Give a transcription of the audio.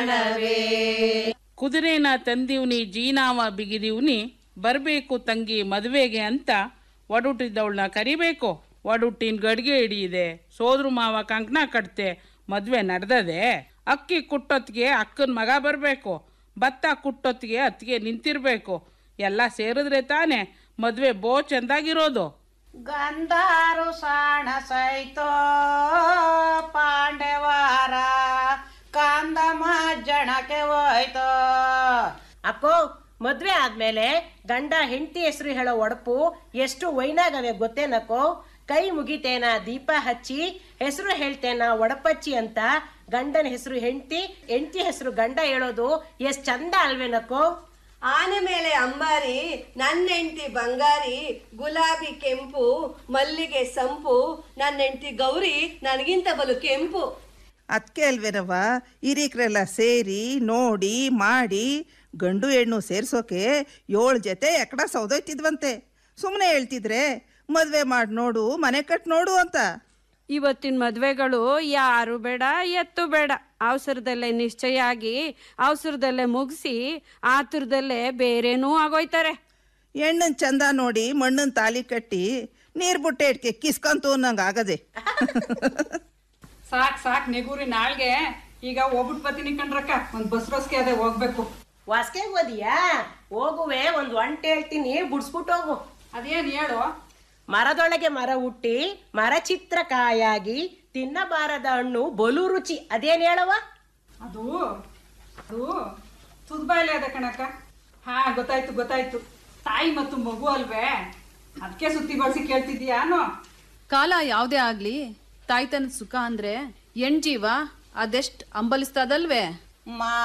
ಕುದುರೆನ ತಂದಿವ್ನಿ ಜೀನಾವ ಬಿಗಿದಿವ್ನಿ ಬರಬೇಕು ತಂಗಿ ಮದುವೆಗೆ ಅಂತ ಒಡುಟ್ಟಿದ್ದವಳನ್ನ ಕರಿಬೇಕು ಒಡುಟ್ಟಿನ ಗಡಿಗೆ ಹಿಡಿಯಿದೆ ಸೋದ್ರ ಮಾವ ಕಂಕಣ ಕಟ್ತೆ ಮದುವೆ ನಡೆದದೆ ಅಕ್ಕಿ ಕುಟ್ಟೊತ್ತಿಗೆ ಅಕ್ಕನ ಮಗ ಬರಬೇಕು ಭತ್ತ ಕುಟ್ಟೊತ್ತಿಗೆ ಅತ್ತಿಗೆ ನಿಂತಿರ್ಬೇಕು ಎಲ್ಲ ಸೇರಿದ್ರೆ ತಾನೇ ಮದುವೆ ಬೋ ಚೆಂದಾಗಿರೋದು ಗಂಧಾರು ಸಾಣ ಸೈತೋ ಪಾಂಡೆವಾರ ಕಾಂದಮ ಜಣಕ್ಕೆ ಹೋಯ್ತೋ ಅಕ್ಕೋ ಮದ್ವೆ ಆದ್ಮೇಲೆ ಗಂಡ ಹೆಂಡತಿ ಹೆಸರು ಹೇಳೋ ಒಡಪು ಎಷ್ಟು ವೈನಾಗವೆ ಗೊತ್ತೇನಕ್ಕೋ ಕೈ ಮುಗಿತೇನ ದೀಪ ಹಚ್ಚಿ ಹೆಸರು ಹೇಳ್ತೇನ ಒಡಪಚ್ಚಿ ಅಂತ ಗಂಡನ ಹೆಸರು ಹೆಂಡತಿ ಹೆಂಡತಿ ಹೆಸರು ಗಂಡ ಹೇಳೋದು ಎಷ್ಟ್ ಚಂದ ಅಲ್ವೇನಕ್ಕೋ ಆನೆ ಮೇಲೆ ಅಂಬಾರಿ ನನ್ನ ಹೆಂಡತಿ ಬಂಗಾರಿ ಗುಲಾಬಿ ಕೆಂಪು ಮಲ್ಲಿಗೆ ಸಂಪು ನನ್ನ ಹೆಂಡತಿ ಗೌರಿ ನನಗಿಂತ ಬಲು ಕೆಂಪು ಅದಕ್ಕೆ ಅಲ್ವೇನವ್ವ ಹಿರೀಕ್ರೆಲ್ಲ ಸೇರಿ ನೋಡಿ ಮಾಡಿ ಗಂಡು ಹೆಣ್ಣು ಸೇರ್ಸೋಕೆ ಏಳು ಜೊತೆ ಎಕಡ ಸೌದೋಯ್ತಿದ್ವಂತೆ ಸುಮ್ಮನೆ ಹೇಳ್ತಿದ್ರೆ ಮದುವೆ ಮಾಡಿ ನೋಡು ಮನೆ ಕಟ್ ನೋಡು ಅಂತ ಇವತ್ತಿನ ಮದುವೆಗಳು ಯಾರು ಬೇಡ ಎತ್ತು ಬೇಡ ಅವಸರದಲ್ಲೇ ನಿಶ್ಚಯ ಆಗಿ ಅವಸರದಲ್ಲೇ ಮುಗಿಸಿ ಆತುರದಲ್ಲೇ ಬೇರೇನೂ ಆಗೋಯ್ತಾರೆ ಹೆಣ್ಣನ್ ಚಂದ ನೋಡಿ ಮಣ್ಣನ್ ತಾಲಿ ಕಟ್ಟಿ ನೀರ್ ಬುಟ್ಟೆ ಇಟ್ಕೆ ಕಿಸ್ಕಂತು ಅನ್ನಂಗೆ ಆಗದೆ ಸಾಕ್ ಸಾಕ್ ನೆಗೂರಿ ನಾಳ್ಗೆ ಈಗ ಹೋಗ್ಬಿಟ್ ಬರ್ತೀನಿ ಕಣ್ರಕ್ಕ ಒಂದ್ ಬಸ್ ರಸ್ಗೆ ಅದೇ ಹೋಗ್ಬೇಕು ವಾಸ್ಕೆ ಓದಿಯಾ ಹೋಗುವೆ ಒಂದ್ ಒಂಟೆ ಹೇಳ್ತೀನಿ ಬುಡ್ಸ್ಬಿಟ್ಟು ಹೋಗು ಅದೇನ್ ಹೇಳು ಮರದೊಳಗೆ ಮರ ಹುಟ್ಟಿ ಮರ ಚಿತ್ರಕಾಯಾಗಿ ತಿನ್ನಬಾರದ ಹಣ್ಣು ಬಲು ರುಚಿ ಅದೇನ್ ಹೇಳವ ಅದು ಅದು ತುದ್ಬಾಯ್ಲೆ ಅದ ಕಣಕ್ಕ ಹಾ ಗೊತ್ತಾಯ್ತು ಗೊತ್ತಾಯ್ತು ತಾಯಿ ಮತ್ತು ಮಗು ಅಲ್ವೇ ಅದಕ್ಕೆ ಸುತ್ತಿ ಬಳಸಿ ಕೇಳ್ತಿದ್ಯಾನೋ ಕಾಲ ಯಾವುದೇ ಆಗ್ಲಿ ತಾಯ್ತನದ ಸುಖ ಅಂದ್ರೆ ಹೆಣ್ಜೀವ ಅದೆಷ್ಟ್ ಅಂಬಲಿಸ್ತದಲ್ವೇ ಮಾ